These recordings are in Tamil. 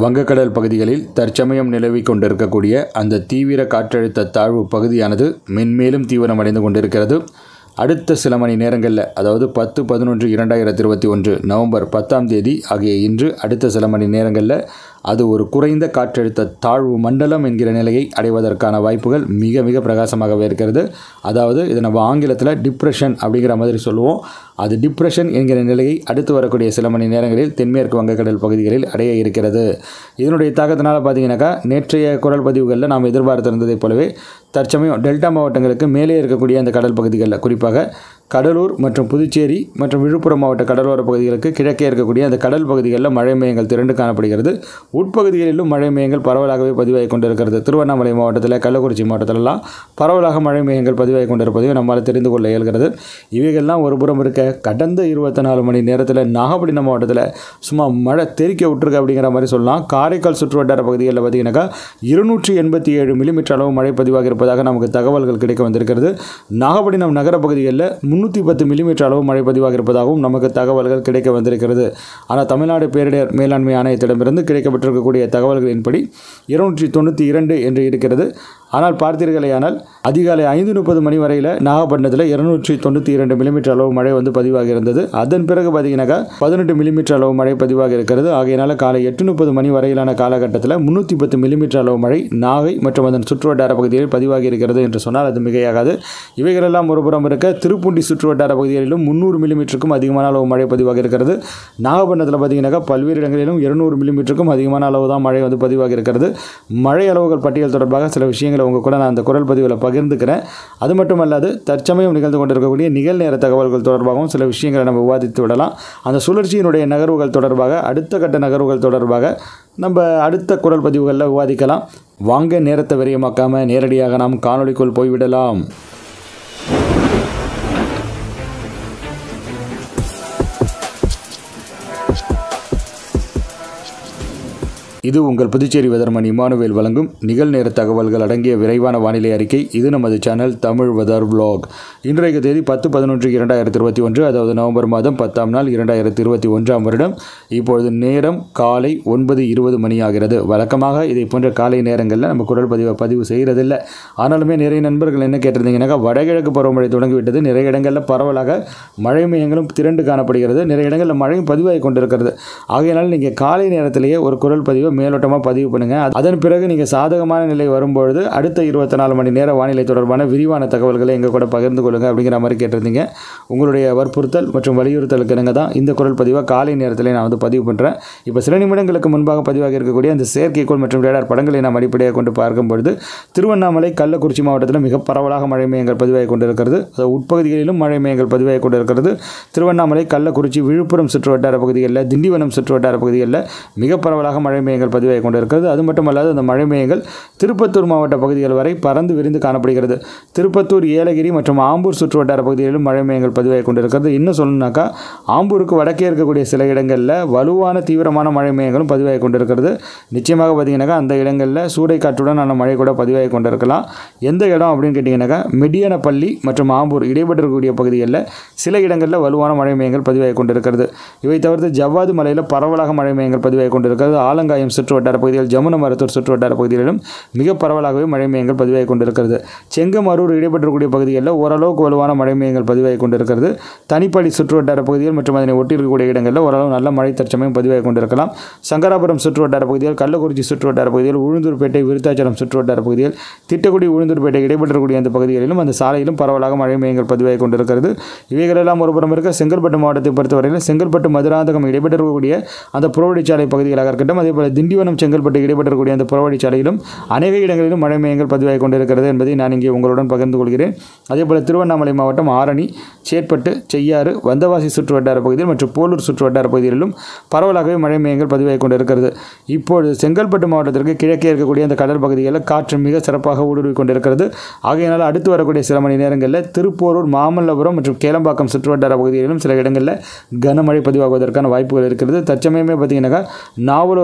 வங்கக்கடல் பகுதிகளில் தற்சமயம் நிலவிக் கொண்டிருக்கக்கூடிய அந்த தீவிர காற்றழுத்த தாழ்வு பகுதியானது மென்மேலும் தீவிரமடைந்து கொண்டிருக்கிறது அடுத்த சில மணி நேரங்களில் அதாவது பத்து பதினொன்று இரண்டாயிரத்தி இருபத்தி ஒன்று நவம்பர் பத்தாம் தேதி ஆகிய இன்று அடுத்த சில மணி நேரங்களில் அது ஒரு குறைந்த காற்றழுத்த தாழ்வு மண்டலம் என்கிற நிலையை அடைவதற்கான வாய்ப்புகள் மிக மிக பிரகாசமாகவே இருக்கிறது அதாவது இதை நம்ம ஆங்கிலத்தில் டிப்ரெஷன் அப்படிங்கிற மாதிரி சொல்லுவோம் அது டிப்ரெஷன் என்கிற நிலையை அடுத்து வரக்கூடிய சில மணி நேரங்களில் தென்மேற்கு வங்கக்கடல் பகுதிகளில் அடைய இருக்கிறது இதனுடைய தாக்கத்தினால் பார்த்தீங்கன்னாக்கா நேற்றைய குரல் பதிவுகளில் நாம் எதிர்பார்த்திருந்ததைப் போலவே தற்சமயம் டெல்டா மாவட்டங்களுக்கு மேலே இருக்கக்கூடிய அந்த கடல் பகுதிகளில் குறிப்பாக கடலூர் மற்றும் புதுச்சேரி மற்றும் விழுப்புரம் மாவட்ட கடலோர பகுதிகளுக்கு கிழக்கே இருக்கக்கூடிய அந்த கடல் பகுதிகளில் மழை மையங்கள் திரண்டு காணப்படுகிறது உட்பகுதிகளிலும் மழை மையங்கள் பரவலாகவே பதிவாகி கொண்டிருக்கிறது திருவண்ணாமலை மாவட்டத்தில் கள்ளக்குறிச்சி மாவட்டத்திலலாம் பரவலாக மழை மையங்கள் பதிவாகி கொண்டிருப்பதையும் நம்மால் தெரிந்து கொள்ள இயல்கிறது இவைகள்லாம் ஒரு புறம் இருக்க கடந்த இருபத்தி நாலு மணி நேரத்தில் நாகப்பட்டினம் மாவட்டத்தில் சும்மா மழை தெறிக்க விட்டுருக்கு அப்படிங்கிற மாதிரி சொல்லலாம் காரைக்கால் சுற்றுவட்டார பகுதிகளில் பார்த்தீங்கன்னாக்கா இருநூற்றி எண்பத்தி ஏழு மில்லிமீட்டர் அளவு மழை பதிவாகி இருப்பதாக நமக்கு தகவல்கள் கிடைக்க வந்திருக்கிறது நாகப்பட்டினம் நகர பகுதிகளில் முந்நூற்றி பத்து மில்லிமீட்டர் அளவு மழை பதிவாக இருப்பதாகவும் நமக்கு தகவல்கள் கிடைக்க வந்திருக்கிறது ஆனால் தமிழ்நாடு பேரிடர் மேலாண்மை ஆணையத்திடமிருந்து கிடைக்கப்பட்டிருக்கக்கூடிய தகவல்களின்படி இருநூற்றி தொண்ணூற்றி இரண்டு என்று இருக்கிறது ஆனால் பார்த்தீர்களேயானால் அதிகாலை ஐந்து முப்பது மணி வரையில் நாகப்பட்டினத்தில் இருநூற்றி தொண்ணூற்றி இரண்டு மில்லிமீட்டர் அளவு மழை வந்து பதிவாகி இருந்தது அதன் பிறகு பார்த்தீங்கன்னாக்கா பதினெட்டு மில்லிமீட்டர் அளவு மழை பதிவாகி இருக்கிறது ஆகையினால காலை எட்டு முப்பது மணி வரையிலான காலகட்டத்தில் முந்நூற்றி பத்து மில்லிமீட்டர் அளவு மழை நாகை மற்றும் அதன் சுற்றுவட்டார பகுதிகளில் பதிவாகி இருக்கிறது என்று சொன்னால் அது மிகையாகாது இவைகளெல்லாம் ஒருபுறம் இருக்க திருப்பூண்டி சுற்றுவட்டார பகுதிகளிலும் முந்நூறு மில்லிமீட்டருக்கும் அதிகமான அளவு மழை பதிவாகி இருக்கிறது நாகப்பட்டினத்தில் பார்த்தீங்கன்னாக்கா பல்வேறு இடங்களிலும் இருநூறு மில்லிமீட்டருக்கும் அதிகமான அளவு தான் மழை வந்து பதிவாகி இருக்கிறது மழை அளவுகள் பட்டியல் தொடர்பாக சில விஷயங்களை உங்கள் கூட நான் அந்த குரல் பதிவில் பகிர்ந்துக்கிறேன் அது மட்டுமல்லாது தற்சமயம் நிகழ்ந்து கொண்டிருக்கக்கூடிய நிகழ்நேர தகவல்கள் தொடர்பாகவும் சில விஷயங்களை நம்ம விவாதித்து விடலாம் அந்த சுழற்சியினுடைய நகர்வுகள் தொடர்பாக அடுத்த கட்ட நகர்வுகள் தொடர்பாக நம்ம அடுத்த குரல் பதிவுகளில் விவாதிக்கலாம் வாங்க நேரத்தை விரயமாக்காமல் நேரடியாக நாம் காணொளிக்குள் போய்விடலாம் இது உங்கள் புதுச்சேரி வெதர்மன் இமானுவேல் வழங்கும் நிகழ்நேர தகவல்கள் அடங்கிய விரைவான வானிலை அறிக்கை இது நமது சேனல் தமிழ் வெதர் vlog இன்றைய தேதி பத்து பதினொன்று இரண்டாயிரத்தி இருபத்தி ஒன்று அதாவது நவம்பர் மாதம் பத்தாம் நாள் இரண்டாயிரத்தி இருபத்தி ஒன்றாம் வருடம் இப்பொழுது நேரம் காலை ஒன்பது இருபது மணி ஆகிறது வழக்கமாக இதை போன்ற காலை நேரங்களில் நம்ம குரல் பதிவை பதிவு செய்கிறதில்லை ஆனாலுமே நிறைய நண்பர்கள் என்ன கேட்டிருந்தீங்கன்னாக்கா வடகிழக்கு பருவமழை தொடங்கிவிட்டது நிறைய இடங்களில் பரவலாக மழை மையங்களும் திரண்டு காணப்படுகிறது நிறைய இடங்களில் மழையும் பதிவாகி கொண்டிருக்கிறது ஆகையினால் நீங்கள் காலை நேரத்திலேயே ஒரு குரல் பதிவை மேலோட்டமாக பதிவு பண்ணுங்கள் அதன் பிறகு நீங்கள் சாதகமான நிலை வரும்பொழுது அடுத்த இருபத்தி நாலு மணி நேர வானிலை தொடர்பான விரிவான தகவல்களை எங்கள் கூட பகிர்ந்து கொள்ளுங்க அப்படிங்கிற மாதிரி கேட்டிருந்தீங்க உங்களுடைய வற்புறுத்தல் மற்றும் வலியுறுத்தலுக்கு இணங்க தான் இந்த குரல் பதிவை காலை நேரத்தில் நான் வந்து பதிவு பண்ணுறேன் இப்போ சில நிமிடங்களுக்கு முன்பாக பதிவாகி இருக்கக்கூடிய அந்த செயற்கைக்கோள் மற்றும் ரேடார் படங்களை நாம் அடிப்படையாக கொண்டு பார்க்கும் பொழுது திருவண்ணாமலை கள்ளக்குறிச்சி மாவட்டத்தில் மிக பரவலாக மழை மையங்கள் பதிவாகி கொண்டிருக்கிறது அது உட்பகுதிகளிலும் மழை மையங்கள் பதிவாகி கொண்டிருக்கிறது திருவண்ணாமலை கள்ளக்குறிச்சி விழுப்புரம் சுற்றுவட்டார பகுதிகளில் திண்டிவனம் சுற்றுவட்டார பகுதிகளில் மிக பரவலாக மழை மையங்கள் பதிவாகி கொண்டிருக்கிறது அது மட்டுமல்லாது அந்த மழை மையங்கள் திருப்பத்தூர் மாவட்ட பகுதிகள் வரை பறந்து விரிந்து காணப்படுகிறது திருப்பத்தூர் ஏலகிரி மற்றும் ஆம்பூர் சுற்றுவட்டார பகுதிகளிலும் மழை மையங்கள் பதிவாகி கொண்டிருக்கிறது இன்னும் சொல்லணும்னாக்கா ஆம்பூருக்கு வடக்கே இருக்கக்கூடிய சில இடங்களில் வலுவான தீவிரமான மழை மையங்களும் பதிவாகி கொண்டிருக்கிறது நிச்சயமாக பார்த்தீங்கன்னாக்கா அந்த இடங்களில் சூறை காற்றுடனான மழை கூட பதிவாகி கொண்டிருக்கலாம் எந்த இடம் அப்படின்னு கேட்டிங்கன்னாக்கா மெடியனப்பள்ளி மற்றும் ஆம்பூர் இடைப்பட்டிருக்கக்கூடிய பகுதிகளில் சில இடங்களில் வலுவான மழை மையங்கள் பதிவாகி கொண்டிருக்கிறது இவை தவிர்த்து ஜவ்வாது மலையில் பரவலாக மழை மையங்கள் பதிவாகி கொண்டிருக்கிறது ஆலங்காயம் சுற்று வட்டார பகுதிகள் ஜமுன மருத்துவர் சுற்று வட்டார பகுதிகளிலும் மிக பரவலாகவே மழை மையங்கள் பதிவாகி கொண்டிருக்கிறது செங்கமரூர் இடைப்பட்டிருக்கக்கூடிய பகுதிகளில் ஓரளவுக்கு வலுவான மழை மையங்கள் பதிவாகி கொண்டிருக்கிறது தனிப்பள்ளி சுற்று வட்டார பகுதிகள் மற்றும் அதனை ஒட்டி இருக்கக்கூடிய இடங்களில் ஓரளவு நல்ல மழை தற்சமயம் பதிவாகி கொண்டிருக்கலாம் சங்கராபுரம் சுற்று வட்டார பகுதிகள் கள்ளக்குறிச்சி சுற்று வட்டார பகுதிகள் உளுந்தூர்பேட்டை விருத்தாச்சலம் சுற்று வட்டார பகுதிகள் திட்டக்குடி உளுந்தூர்பேட்டை இடைப்பட்டிருக்கக்கூடிய அந்த பகுதிகளிலும் அந்த சாலையிலும் பரவலாக மழை மையங்கள் பதிவாகி கொண்டிருக்கிறது இவைகளெல்லாம் ஒருபுறம் இருக்க செங்கல்பட்டு மாவட்டத்தை பொறுத்தவரையில் செங்கல்பட்டு மதுராந்தகம் இடைப்பட்டிருக்கக்கூடிய அந்த புறவழிச்சாலை பகுதிகளாக இருக்கட்டும் அதே போல் திண்டிவனம் செங்கல்பட்டு இடைப்பட்டிருக்கக்கூடிய அந்த புறவழிச்சாலையிலும் அநேக இடங்களிலும் மழை மையங்கள் பதிவாகி கொண்டிருக்கிறது என்பதை நான் இங்கே உங்களுடன் பகிர்ந்து கொள்கிறேன் அதே போல் திருவண்ணாமலை மாவட்டம் ஆரணி சேட்பட்டு செய்யாறு வந்தவாசி சுற்று வட்டார பகுதியில் மற்றும் போலூர் சுற்று வட்டார பகுதிகளிலும் பரவலாகவே மழை மையங்கள் பதிவாகி கொண்டிருக்கிறது இப்பொழுது செங்கல்பட்டு மாவட்டத்திற்கு கிழக்கே இருக்கக்கூடிய அந்த கடல் பகுதிகளில் காற்று மிக சிறப்பாக ஊடுருவி கொண்டிருக்கிறது ஆகையினால் அடுத்து வரக்கூடிய சில மணி நேரங்களில் திருப்போரூர் மாமல்லபுரம் மற்றும் கேளம்பாக்கம் சுற்று வட்டார பகுதிகளிலும் சில இடங்களில் கனமழை பதிவாகுவதற்கான வாய்ப்புகள் இருக்கிறது தற்சமயமே பார்த்தீங்கன்னாக்கா நாவலூர் முதல் மா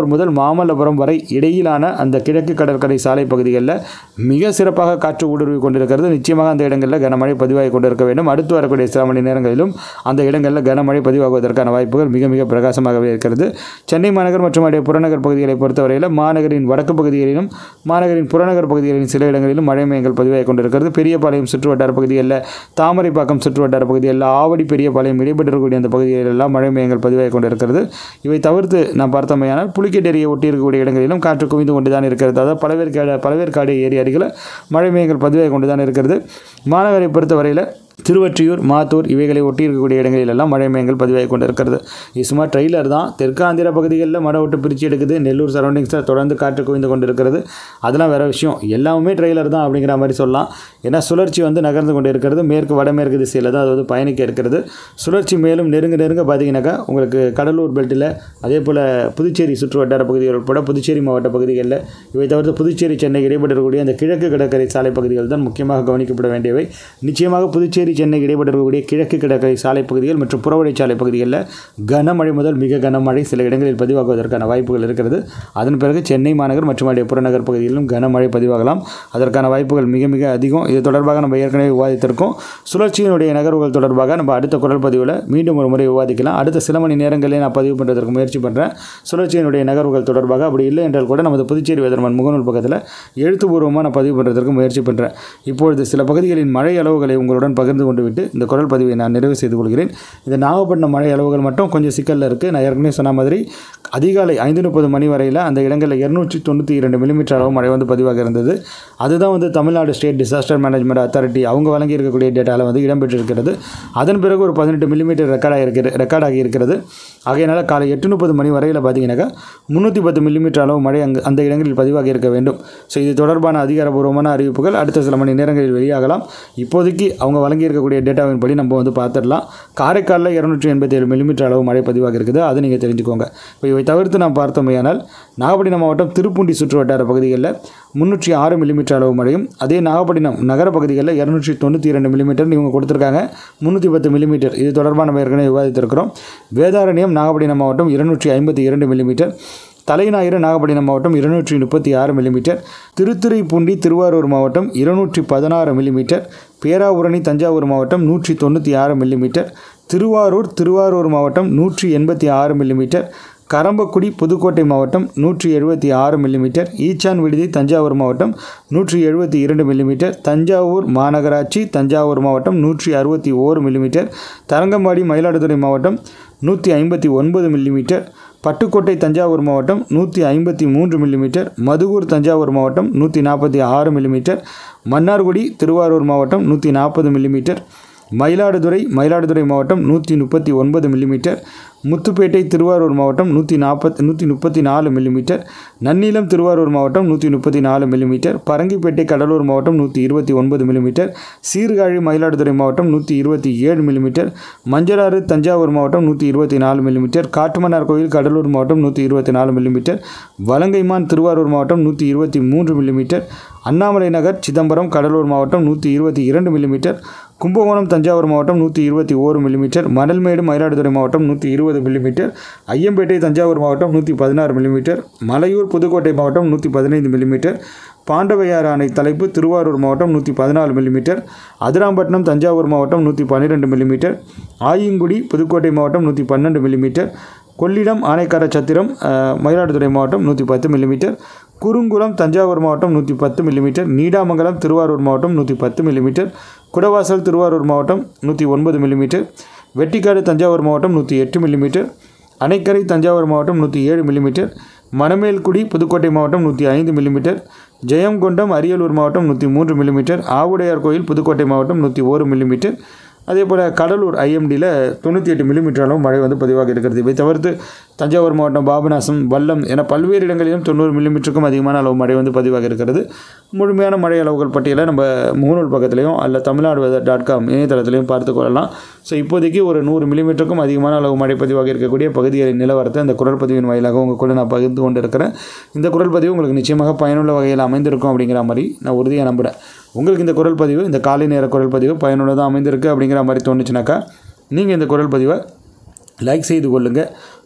மாமல்லபுரம் வரை இடையிலான அந்த கிழக்கு கடற்கரை சாலை பகுதிகளில் மிக சிறப்பாக காற்று ஊடுருவி கொண்டிருக்கிறது நிச்சயமாக அந்த இடங்களில் கனமழை பதிவாகி கொண்டிருக்க வேண்டும் அடுத்து வரக்கூடிய சில மணி நேரங்களிலும் அந்த இடங்களில் கனமழை பதிவாகுவதற்கான வாய்ப்புகள் மிக மிக பிரகாசமாகவே இருக்கிறது சென்னை மாநகர் மற்றும் அடைய புறநகர் பகுதிகளை பொறுத்தவரையில் மாநகரின் வடக்கு பகுதிகளிலும் மாநகரின் புறநகர் பகுதிகளின் சில இடங்களிலும் மழை மையங்கள் பதிவாகி கொண்டிருக்கிறது பெரியபாளையம் சுற்றுவட்டார பகுதிகளில் தாமரைப்பாக்கம் சுற்றுவட்டார பகுதிகளில் ஆவடி பெரியபாளையம் இடைப்பட்டிருக்கக்கூடிய அந்த பகுதிகளில் எல்லாம் மழை மையங்கள் பதிவாகி கொண்டிருக்கிறது இவை தவிர்த்து நாம் பார்த்தோமையானால் புலிக்கேட்டேரியை ஒட்டி இருக்கக்கூடிய இடங்களிலும் காற்று குவிந்து கொண்டு தான் இருக்கிறது அதாவது பழவேற்காடு பழவேற்காடு ஏரி அருகில் மழை மையங்கள் பதிவாகி கொண்டு தான் இருக்கிறது மாநகரை பொறுத்தவரையில் திருவொற்றியூர் மாத்தூர் இவைகளை ஒட்டி இருக்கக்கூடிய இடங்களில் எல்லாம் மழை மையங்கள் பதிவாகி கொண்டிருக்கிறது இது சும்மா ட்ரெய்லர் தான் தெற்கு ஆந்திரா பகுதிகளில் மழை விட்டு பிரித்து எடுக்குது நெல்லூர் சரௌண்டிங்ஸில் தொடர்ந்து காற்று குவிந்து கொண்டிருக்கிறது அதெல்லாம் வேறு விஷயம் எல்லாமே ட்ரெய்லர் தான் அப்படிங்கிற மாதிரி சொல்லலாம் ஏன்னா சுழற்சி வந்து நகர்ந்து கொண்டு இருக்கிறது மேற்கு வடமேற்கு திசையில் தான் அது வந்து பயணிக்க இருக்கிறது சுழற்சி மேலும் நெருங்க நெருங்க பார்த்தீங்கன்னாக்கா உங்களுக்கு கடலூர் பெல்ட்டில் அதே போல் புதுச்சேரி சுற்று வட்டார பகுதிகள் உட்பட புதுச்சேரி மாவட்ட பகுதிகளில் இவை தவிர்த்து புதுச்சேரி சென்னை இடைப்பட்டிருக்கக்கூடிய அந்த கிழக்கு கடற்கரை சாலை பகுதிகள் தான் முக்கியமாக கவனிக்கப்பட வேண்டியவை நிச்சயமாக புதுச்சேரி சென்னை இடைப்பட்டிருக்கக்கூடிய கிழக்கு கடற்கரை சாலை பகுதிகள் மற்றும் புறவழிச்சாலை பகுதிகளில் கனமழை முதல் மிக கனமழை சில இடங்களில் பதிவாகுவதற்கான வாய்ப்புகள் இருக்கிறது அதன் பிறகு சென்னை மாநகர் மற்றும் அடைய புறநகர் பகுதிகளிலும் கனமழை பதிவாகலாம் அதற்கான வாய்ப்புகள் மிக மிக அதிகம் இது தொடர்பாக நம்ம ஏற்கனவே விவாதித்திருக்கோம் சுழற்சியினுடைய நகர்வுகள் தொடர்பாக நம்ம அடுத்த குரல் பதிவில் மீண்டும் ஒரு முறை விவாதிக்கலாம் அடுத்த சில மணி நேரங்களில் நான் பதிவு பண்ணுறதுக்கு முயற்சி பண்ணுறேன் சுழற்சியினுடைய நகர்வுகள் தொடர்பாக அப்படி இல்லை என்றால் கூட நமது புதுச்சேரி வேதர்மன் முகநூல் பக்கத்தில் எழுத்துப்பூர்வமாக நான் பதிவு பண்ணுறதுக்கு முயற்சி பண்ணுறேன் இப்பொழுது சில பகுதிகளின் மழை அளவுகளை உங்களுடன் பகிர்ந்து கொண்டு விட்டு இந்த குரல் பதிவை நான் நிறைவு செய்து கொள்கிறேன் இந்த நாகப்பட்டினம் மழை அளவுகள் மட்டும் கொஞ்சம் சிக்கலில் இருக்குது நான் ஏற்கனவே சொன்ன மாதிரி அதிகாலை ஐந்து முப்பது மணி வரையில் அந்த இடங்களில் இருநூற்றி தொண்ணூற்றி இரண்டு மில்லிமீட்டர் அளவு மழை வந்து பதிவாக இருந்தது அதுதான் வந்து Tamil Nadu state disaster management authority அவங்க வழங்கி இருக்கக்கூடிய டேட்டாவில் வந்து இடம்பெற்றிருக்கிறது அதன் பிறகு ஒரு பதினெட்டு மில்லிமீட்டர் ரெக்கார்டாக இருக்கிற ரெக்கார்டாகி இருக்கிறது ஆகையினால் காலை எட்டு முப்பது மணி வரையில் பார்த்தீங்கன்னாக்கா முந்நூற்றி பத்து மில்லிமீட்டர் அளவு மழை அங்கு அந்த இடங்களில் பதிவாகி இருக்க வேண்டும் ஸோ இது தொடர்பான அதிகாரப்பூர்வமான அறிவிப்புகள் அடுத்த சில மணி நேரங்களில் வெளியாகலாம் இப்போதைக்கு அவங்க வழங்கியிருக்கக்கூடிய டேட்டாவின் படி நம்ம வந்து பார்த்துடலாம் காரைக்காலில் இரநூற்றி எண்பத்தி ஏழு மில்லிமீட்டர் அளவு மழை பதிவாக இருக்குது அதை நீங்கள் தெரிஞ்சுக்கோங்க இப்போ இவை தவிர்த்து நாம் பார்த்தோமையானால் நாகப்பட்டினம் மாவட்டம் திருப்பூண்டி சுற்று வட்டார பகுதிகளில் முந்நூற்றி ஆறு மில்லிமீட்டர் அளவு மழையும் அதே நாகப்பட்டினம் நகர பகுதிகளில் இரநூற்றி தொண்ணூற்றி இரண்டு மில்லிமீட்டர் இவங்க கொடுத்துருக்காங்க முந்நூற்றி பத்து மில்லிமீட்டர் இது தொடர்பாக நம்ம ஏற்கனவே விவாதித்திருக்கிறோம் வேதாரண்யம் நாகப்பட்டினம் மாவட்டம் இருநூற்றி ஐம்பத்தி இரண்டு மில்லிமீட்டர் தலைஞாயிறு நாகப்பட்டினம் மாவட்டம் இருநூற்றி முப்பத்தி ஆறு மில்லிமீட்டர் திருத்துறைப்பூண்டி திருவாரூர் மாவட்டம் இருநூற்றி பதினாறு மில்லிமீட்டர் பேராவூரணி தஞ்சாவூர் மாவட்டம் நூற்றி தொண்ணூற்றி ஆறு மில்லிமீட்டர் திருவாரூர் திருவாரூர் மாவட்டம் நூற்றி எண்பத்தி ஆறு மில்லிமீட்டர் கரம்பக்குடி புதுக்கோட்டை மாவட்டம் நூற்றி எழுபத்தி ஆறு மில்லிமீட்டர் ஈச்சான் விடுதி தஞ்சாவூர் மாவட்டம் நூற்றி எழுபத்தி இரண்டு மில்லிமீட்டர் தஞ்சாவூர் மாநகராட்சி தஞ்சாவூர் மாவட்டம் நூற்றி அறுபத்தி ஓரு மில்லிமீட்டர் தரங்கம்பாடி மயிலாடுதுறை மாவட்டம் நூற்றி ஐம்பத்தி ஒன்பது மில்லிமீட்டர் பட்டுக்கோட்டை தஞ்சாவூர் மாவட்டம் நூற்றி ஐம்பத்தி மூன்று மில்லிமீட்டர் மதுகூர் தஞ்சாவூர் மாவட்டம் நூற்றி நாற்பத்தி ஆறு மில்லிமீட்டர் மன்னார்குடி திருவாரூர் மாவட்டம் நூற்றி நாற்பது மில்லிமீட்டர் மயிலாடுதுறை மயிலாடுதுறை மாவட்டம் நூற்றி முப்பத்தி ஒன்பது மில்லிமீட்டர் முத்துப்பேட்டை திருவாரூர் மாவட்டம் நூற்றி நாற்பத்தி நூற்றி முப்பத்தி நாலு மில்லிமீட்டர் நன்னிலம் திருவாரூர் மாவட்டம் நூற்றி முப்பத்தி நாலு மில்லிமீட்டர் பரங்கிப்பேட்டை கடலூர் மாவட்டம் நூற்றி இருபத்தி ஒன்பது மில்லிமீட்டர் சீர்காழி மயிலாடுதுறை மாவட்டம் நூற்றி இருபத்தி ஏழு மில்லிமீட்டர் மஞ்சளாறு தஞ்சாவூர் மாவட்டம் நூற்றி இருபத்தி நாலு மில்லிமீட்டர் காட்டுமன்னார் கோயில் கடலூர் மாவட்டம் நூற்றி இருபத்தி நாலு மில்லிமீட்டர் வலங்கைமான் திருவாரூர் மாவட்டம் நூற்றி இருபத்தி மூன்று மில்லிமீட்டர் அண்ணாமலை நகர் சிதம்பரம் கடலூர் மாவட்டம் நூற்றி இருபத்தி இரண்டு மில்லிமீட்டர் கும்பகோணம் தஞ்சாவூர் மாவட்டம் நூற்றி இருபத்தி ஓரு மில்லிமீட்டர் மணல்மேடு மயிலாடுதுறை மாவட்டம் நூற்றி இருபது மில்லிமீட்டர் ஐயம்பேட்டை தஞ்சாவூர் மாவட்டம் நூற்றி பதினாறு மில்லிமீட்டர் மலையூர் புதுக்கோட்டை மாவட்டம் நூற்றி பதினைந்து மில்லிமீட்டர் பாண்டவையாறு அணை தலைப்பு திருவாரூர் மாவட்டம் நூற்றி பதினாலு மில்லிமீட்டர் அதிராம்பட்டினம் தஞ்சாவூர் மாவட்டம் நூற்றி பன்னிரெண்டு மில்லிமீட்டர் ஆயங்குடி புதுக்கோட்டை மாவட்டம் நூற்றி பன்னெண்டு மில்லிமீட்டர் கொள்ளிடம் ஆனைக்கார சத்திரம் அஹ், மயிலாடுதுறை மாவட்டம் நூற்றி பத்து மில்லிமீட்டர் குறுங்குளம் தஞ்சாவூர் மாவட்டம் நூற்றி பத்து மில்லிமீட்டர் நீடாமங்கலம் திருவாரூர் மாவட்டம் நூற்றி பத்து மில்லிமீட்டர் குடவாசல் திருவாரூர் மாவட்டம் நூற்றி ஒன்பது மில்லிமீட்டர் வெட்டிக்காடு தஞ்சாவூர் மாவட்டம் நூற்றி எட்டு மில்லிமீட்டர் அணைக்கரை தஞ்சாவூர் மாவட்டம் நூற்றி ஏழு மில்லிமீட்டர் மணமேல்குடி புதுக்கோட்டை மாவட்டம் நூற்றி ஐந்து மில்லிமீட்டர் ஜெயங்கொண்டம் அரியலூர் மாவட்டம் நூற்றி மூன்று மில்லிமீட்டர் ஆவுடையார் கோயில் புதுக்கோட்டை மாவட்டம் நூற்றி ஒரு மில்லிமீட்டர் அதே போல் கடலூர் ஐஎம்டியில் தொண்ணூற்றி எட்டு மில்லிமீட்டர் அளவு மழை வந்து பதிவாக இருக்கிறது இவை தவிர்த்து தஞ்சாவூர் மாவட்டம் பாபநாசம் வல்லம் என பல்வேறு இடங்களிலும் தொண்ணூறு மில்லிமீட்டருக்கும் அதிகமான அளவு மழை வந்து பதிவாக இருக்கிறது முழுமையான மழை அளவுகள் பட்டியலை நம்ம முகநூல் பக்கத்துலையும் அல்ல தமிழ்நாடு வெதர் டாட் காம் இணையதளத்திலையும் பார்த்து கொள்ளலாம் ஸோ இப்போதைக்கு ஒரு நூறு மில்லிமீட்டருக்கும் அதிகமான அளவு மழை பதிவாக இருக்கக்கூடிய பகுதிகளின் நிலவரத்தை இந்த குரல் பதிவின் வாயிலாக உங்கள் கூட நான் பகிர்ந்து கொண்டு இருக்கிறேன் இந்த குரல் பதிவு உங்களுக்கு நிச்சயமாக பயனுள்ள வகையில் அமைந்திருக்கும் அப்படிங்கிற மாதிரி நான் உறுதியாக நம்புகிறேன் உங்களுக்கு இந்த குரல் பதிவு இந்த காலை நேர குரல் பதிவு பயனுள்ளதாக அமைந்திருக்கு அப்படிங்கிற மாதிரி தோணுச்சுனாக்கா நீங்கள் இந்த குரல் பதிவை லைக் செய்து கொள்ளுங்கள்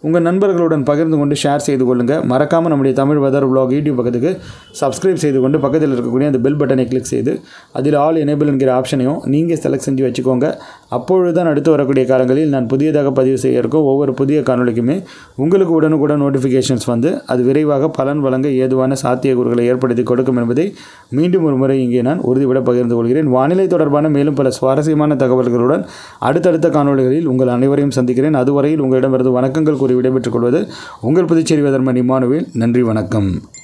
உங்கள் நண்பர்களுடன் பகிர்ந்து கொண்டு ஷேர் செய்து கொள்ளுங்கள் மறக்காமல் நம்முடைய தமிழ் வெதர் vlog யூடியூப் பக்கத்துக்கு சப்ஸ்கிரைப் செய்து கொண்டு பக்கத்தில் இருக்கக்கூடிய அந்த பெல் பட்டனை கிளிக் செய்து அதில் ஆல் எனேபிள் என்கிற ஆப்ஷனையும் நீங்கள் செலக்ட் செஞ்சு வச்சுக்கோங்க அப்பொழுது தான் அடுத்து வரக்கூடிய காலங்களில் நான் புதியதாக பதிவு செய்ய இருக்கும் ஒவ்வொரு புதிய காணொளிக்குமே உங்களுக்கு உடனுக்குடன் நோட்டிஃபிகேஷன்ஸ் வந்து அது விரைவாக பலன் வழங்க ஏதுவான சாத்தியக்கூறுகளை ஏற்படுத்தி கொடுக்கும் என்பதை மீண்டும் ஒரு முறை இங்கே நான் உறுதிவிட பகிர்ந்து கொள்கிறேன் வானிலை தொடர்பான மேலும் பல சுவாரஸ்யமான தகவல்களுடன் அடுத்தடுத்த காணொளிகளில் உங்கள் அனைவரையும் சந்திக்கிறேன் அதுவரையில் உங்களிடமிருந்து வணக்கங்கள் கூறி விடைபெற்றுக் கொள்வது உங்கள் புதுச்சேரி வெதர்மன் இமானுவேல் நன்றி வணக்கம்